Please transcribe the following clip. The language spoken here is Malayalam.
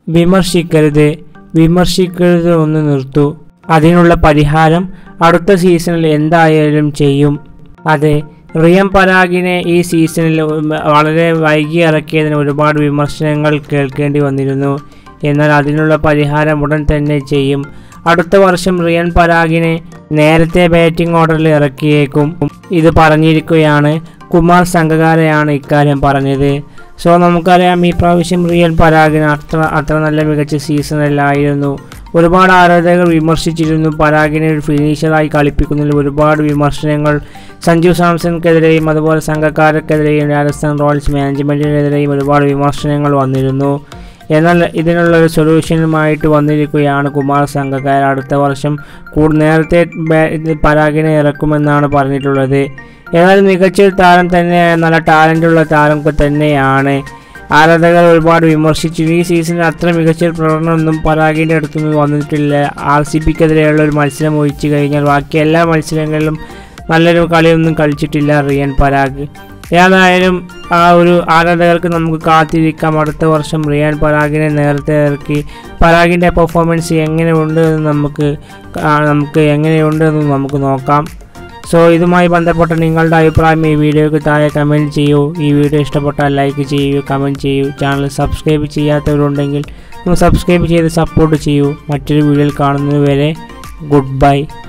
വിമർശിക്കരുത് വിമർശിക്കരുത് ഒന്ന് നിർത്തൂ അതിനുള്ള പരിഹാരം അടുത്ത സീസണിൽ എന്തായാലും ചെയ്യും അതെ റിയം പരാഗിനെ ഈ സീസണിൽ വളരെ വൈകി ഇറക്കിയതിന് ഒരുപാട് വിമർശനങ്ങൾ കേൾക്കേണ്ടി വന്നിരുന്നു എന്നാൽ അതിനുള്ള പരിഹാരം ഉടൻ തന്നെ ചെയ്യും അടുത്ത വർഷം റിയൻ പരാഗിനെ നേരത്തെ ബാറ്റിംഗ് ഓർഡറിൽ ഇറക്കിയേക്കും ഇത് പറഞ്ഞിരിക്കുകയാണ് കുമാർ സംഘകാരയാണ് ഇക്കാര്യം പറഞ്ഞത് സോ നമുക്കറിയാം ഈ പ്രാവശ്യം റിയൻ പരാഗിന് അത്ര അത്ര നല്ല മികച്ച സീസണല്ലായിരുന്നു ഒരുപാട് ആരാധകർ വിമർശിച്ചിരുന്നു പരാഗിനെ ഒരു ഫിനിഷറായി കളിപ്പിക്കുന്നതിൽ ഒരുപാട് വിമർശനങ്ങൾ സഞ്ജു സാംസൺക്കെതിരെയും അതുപോലെ സംഘക്കാർക്കെതിരെയും രാജസ്ഥാൻ റോയൽസ് മാനേജ്മെൻറ്റിനെതിരെയും ഒരുപാട് വിമർശനങ്ങൾ വന്നിരുന്നു എന്നാൽ ഇതിനുള്ള ഒരു സൊല്യൂഷനുമായിട്ട് വന്നിരിക്കുകയാണ് കുമാർ സംഘക്കാർ അടുത്ത വർഷം കൂടുതൽ നേരത്തെ ബാ- ഇത് പരാഗിനെ ഇറക്കുമെന്നാണ് പറഞ്ഞിട്ടുള്ളത് എന്നാൽ മികച്ച ഒരു താരം തന്നെ നല്ല ടാലൻ്റുള്ള താരം തന്നെയാണ് ആരാധകർ ഒരുപാട് വിമർശിച്ചു ഈ സീസണിൽ അത്ര മികച്ച ഒരു പ്രകടനമൊന്നും പരാഗിൻ്റെ അടുത്തുനിന്ന് വന്നിട്ടില്ല ആർ സി പിക്കെതിരെയുള്ള ഒരു മത്സരം ഒഴിച്ചു കഴിഞ്ഞാൽ ബാക്കി എല്ലാ മത്സരങ്ങളിലും നല്ലൊരു കളിയൊന്നും കളിച്ചിട്ടില്ല റിയൻ പരാഗ് ഏതായാലും ആ ഒരു ആരാധകർക്ക് നമുക്ക് കാത്തിരിക്കാം അടുത്ത വർഷം റിയാൻ പരാഗിനെ നേരത്തെ ഇറക്കി പരാഗിൻ്റെ പെർഫോമൻസ് എങ്ങനെയുണ്ട് എന്ന് നമുക്ക് കാ- നമുക്ക് എങ്ങനെയുണ്ട് എന്ന് നമുക്ക് നോക്കാം സോ ഇതുമായി ബന്ധപ്പെട്ട നിങ്ങളുടെ അഭിപ്രായം ഈ വീഡിയോയ്ക്ക് താഴെ കമൻറ്റ് ചെയ്യൂ ഈ വീഡിയോ ഇഷ്ടപ്പെട്ടാൽ ലൈക്ക് ചെയ്യൂ കമൻറ്റ് ചെയ്യൂ ചാനൽ സബ്സ്ക്രൈബ് ചെയ്യാത്തവരുണ്ടെങ്കിൽ ഒന്ന് സബ്സ്ക്രൈബ് ചെയ്ത് സപ്പോർട്ട് ചെയ്യൂ മറ്റൊരു വീഡിയോയിൽ കാണുന്നത് വരെ ഗുഡ് ബൈ